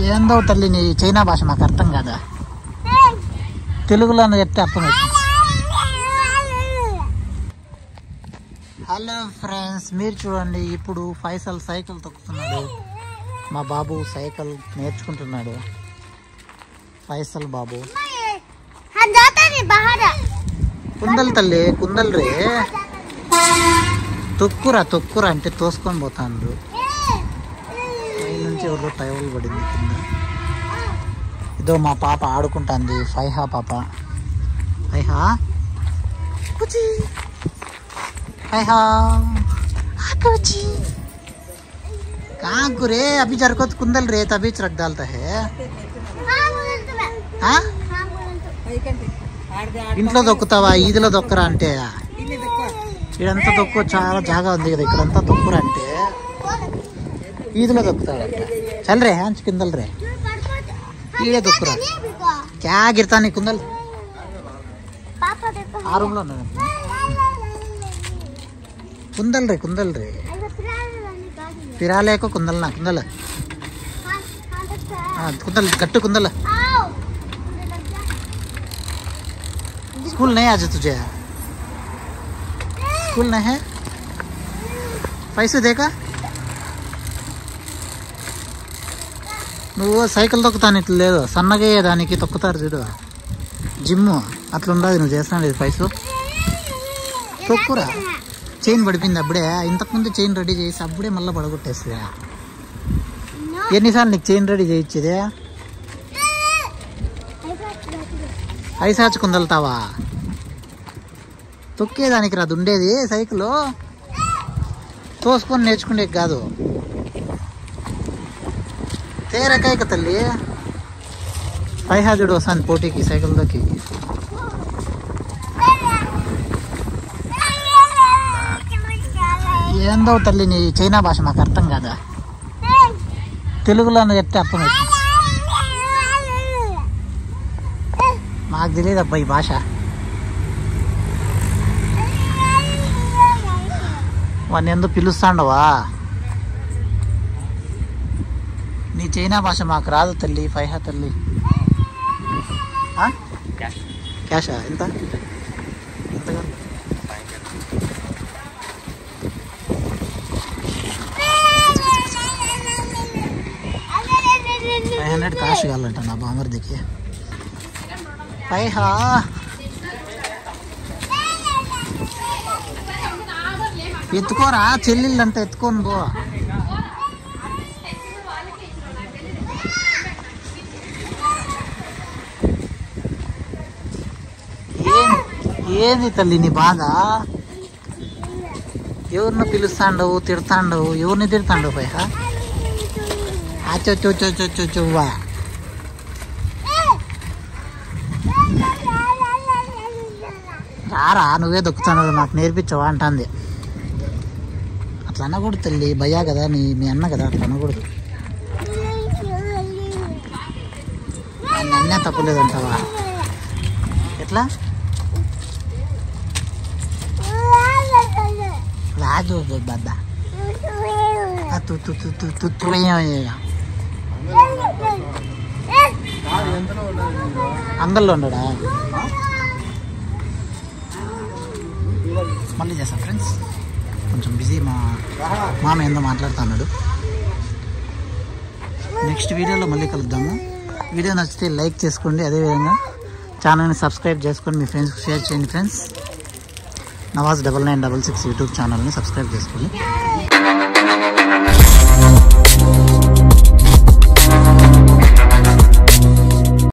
ఏందో తల్లి నీ చైనా భాష మాకు అర్థం కాదా తెలుగులో చెప్తే అర్థమవుతుంది హలో ఫ్రెండ్స్ మీరు చూడండి ఇప్పుడు ఫైసల్ సైకిల్ తొక్కుతున్నాడు మా బాబు సైకిల్ నేర్చుకుంటున్నాడు ఫైసల్ బాబు हम जाते नहीं बाहर కుందలు తల్లి కుందలు రే తొక్కురా తొక్కురా అంటే తోసుకొని పోతాండ్రు పై నుంచి ఎవరో టైవల్ పడింది కింద ఇదో మా పాప ఆడుకుంటాంది ఫైహా పాప ఫైహా కుచి ఫైహా కుచి कहाँ को रे अभी जर को तो कुंदल रे तभी रख डालता है हाँ बोल तो मैं हाँ? हाँ बोल तो ఇంట్లో దొక్కుతావా ఈదిలో దొక్కరా అంటే ఇదంతా తొక్కు చాలా జాగా ఉంది కదా ఇక్కడంతా తొక్కురా అంటే ఈదిలో దొక్కుతాడంట చల్ రే హ్యాండ్స్ కిందలు రే ఈడే దొక్కురా नहीं बिको క్యా గిర్తా నీ కుందలు पापा देखो ఆ రూమ్ లో ఉన్నాడు. కుందలు రే కుందలు రే अरे प्यार वाली गाड़ी పిరాలేకో కుందలు నా కుందలు हाँ हाँ देखो ఆ, కుందలు గట్టు కుందలు आओ स्कूल नहीं आज तुझे स्कूल नहीं है पैसे देगा నువ్వు సైకిల్ తొక్కుతాను ఇట్లా లేదు సన్నగా దానికి తొక్కుతారు చూడు జిమ్ అట్లా ఉండదు నువ్వు చేస్తాను పైసలు తొక్కురా చైన్ పడిపోయింది అప్పుడే ఇంతకుముందు చైన్ రెడీ చేసి అప్పుడే మళ్ళీ పడగొట్టేస్తుంది ఎన్నిసార్లు నీకు చైన్ రెడీ చేయించేదే ఐసాచుకుని వెళ్తావా తొక్కేదానికి రాదు ఉండేది సైకిల్ తోసుకొని నేర్చుకునే కాదు తేరకాయక తల్లి పైహాజుడు వస్తాను పోటీకి సైకిల్ దొక్కి ఏందో తల్లి నీ చైనా భాష మాకు అర్థం కాదా తెలుగులో చెప్తే అర్థమవుతుంది మాకు తెలియదు అబ్బా ఈ భాష వాడిని ఎందుకు పిలుస్తాండవా నీ చైనా భాష మాకు రాదు తల్లి ఫైహా తల్లి ఆ? క్యాషా ఎంత ఎంతగా ఫైవ్ హండ్రెడ్ కాస్ట్ కావాలంట నా బామర్దికి పైహా ఎత్తుకోరా చెల్లెళ్ళు అంటే ఎత్తుకోను పో ఏం- ఏంది తల్లి నీ బాధ ఎవరిని పిలుస్తాండవు తిడతాండవు ఎవరిని తిడతాండవు పైహా అచ్చొచ్చొచ్చొచ్చొచ్చొవ్వా రారా నువ్వే దొక్కుతున్నావు నాకు నేర్పించవా అంటుంది అట్లా అనకూడదు తల్లి భయ్యా కదా నీ మీ అన్న కదా అట్లా అనకూడదు ఆయన అన్నే తప్పులేదంటావా ఎట్లా రాజు బద్ద తు తు తు తు తు తు ఏమయ్యా. అంగల్లో ఉన్నాడా మళ్ళీ చేస్తాం ఫ్రెండ్స్ కొంచెం బిజీ మా మామ ఏందో మాట్లాడుతున్నాడు నెక్స్ట్ వీడియోలో మళ్ళీ కలుద్దాము వీడియో నచ్చితే లైక్ చేసుకోండి అదేవిధంగా ఛానల్ని సబ్స్క్రైబ్ చేసుకొని మీ ఫ్రెండ్స్కి షేర్ చేయండి friends Nawaz double nine double six YouTube ఛానల్ని సబ్స్క్రైబ్ చేసుకోండి